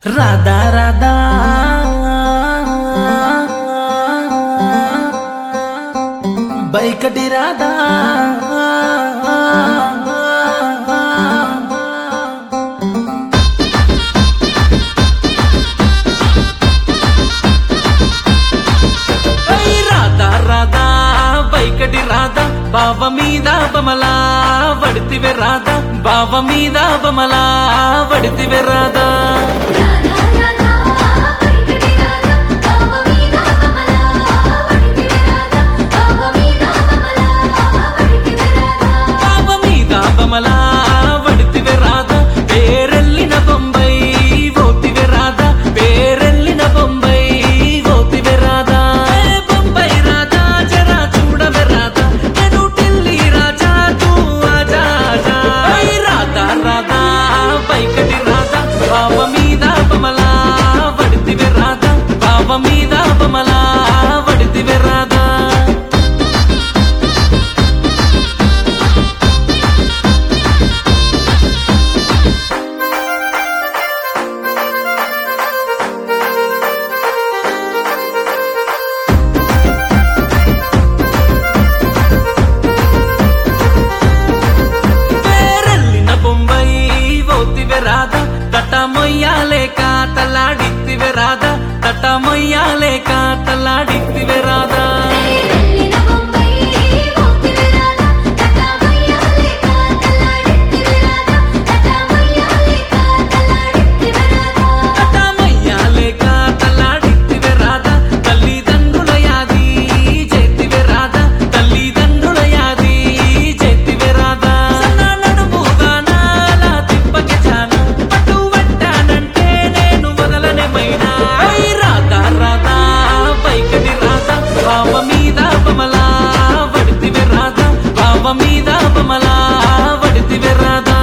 రాధా రాధా బైకటి రాధా ఐ రాధా రాధా బైకటి రాధా బావ మీద బమలా వడితివే రాధా బావ మీద బమలా వడితివే రాధా రాధా రాధా వైకటి రాధా బావ మీద కమలా వడితివే రాధా బావ మీద కమలా వడితివే రాధా బావ మీద బమలా వడితివే రాధా పేరెల్లిన బొంబై ఓతివే రాధా పేరెల్లిన బొంబై ఓతివే రాధా ఏ బొంబై రాధా జరా చూడవే రాధా నేను ఢిల్లీ రాజా తూ ఆజా ఆజా ఐ రాధా రాధా బైకటి రాధా బావ మీద బమలా వడితివే రాధా బావ మీద బమలా వడితివే రాధా పేరెల్లిన బొంబై ఓతివే రాధ తట మొయ్యాలేక తలాడిత్తివే రాధ తట మొయ్యాలేక తలాడిత్తివే రాధ వెళ్ళిన బొంబై ఓతివే రాధా తటమయ్యాలే కాతలాడితివే రాధా తటమయ్యాలే కాతలాడితివే రాధా తట మొయ్యాలేక తలాడిత్తివే రాధ తల్లిదండ్రుల యాది చేతివే రాధ తల్లిదండ్రుల యాది చేతివే రాధ సన్న నడుముగా నాలా తిప్పకి చాన పట్టు పట్టానంటే నేను వదలనే మైనా ఐ రాధా రాధా పైకటి రాధా బావ మీద బమలా వడితివే రాధా బావ మీద బమలా వడితివే రాధా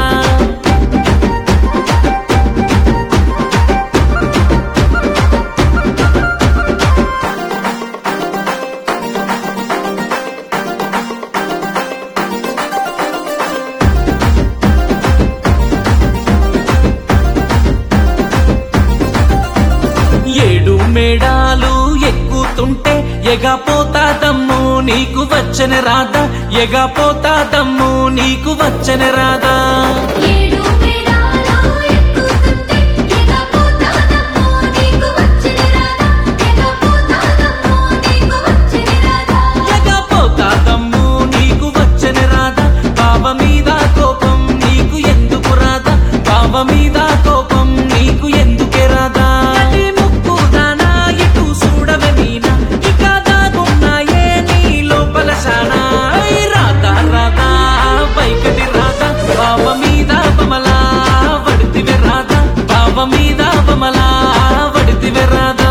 ఏడు మేడాలు ఎక్కుతుంటే ఎగపోతా దమ్ము నీకు వచ్చని రాదా ఎగపోతా దమ్ము నీకు వచ్చని రాదా ఏడు మేడాలు ఎక్కుతుంటే ఎగపోతానమ్మో నీకు వచ్చిన రాధా ఎగపోతానమ్మో నీకు వచ్చిన రాధా ఎగపోతా దమ్ము నీకు వచ్చని రాదా బావ మీద కోపం నీకు ఎందుకు రాదా బావ మీద కోపం నీకు ఎందుకే రాదా నడి ముక్కు దానా ఇటు చూడవే మీనా ఇక దాగున్నాయే నీ లోపల శానా ఐ రాధా రాధా బైకటి రాధా బావ మీద బమలా వడితివే రాధా బావ మీద బమలా వడితివే రాధా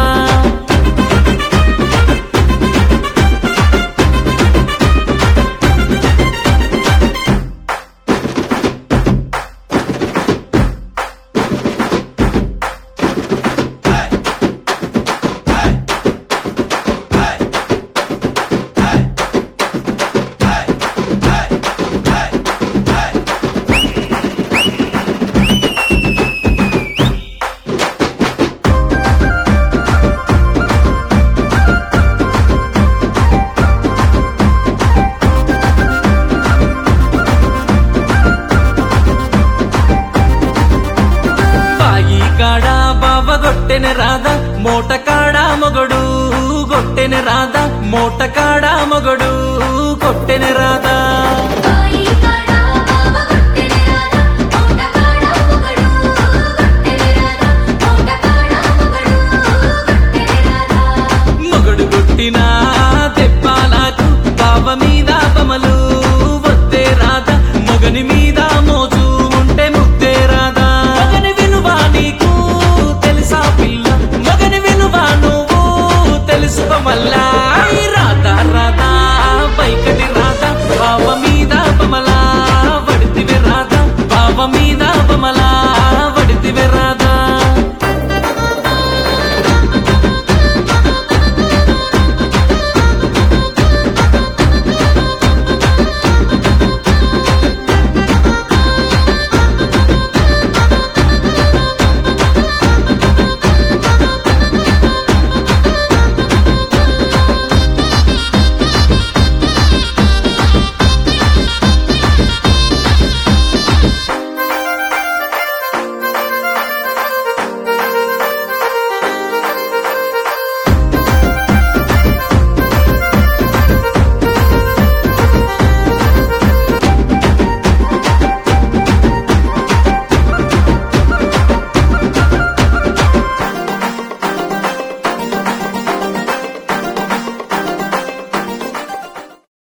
బాయి కాడ బావ గొట్టెన రాధా మోట కాడ మొగడు గొట్టెన రాధా మోట కాడ మొగడు కొట్టెన రాధా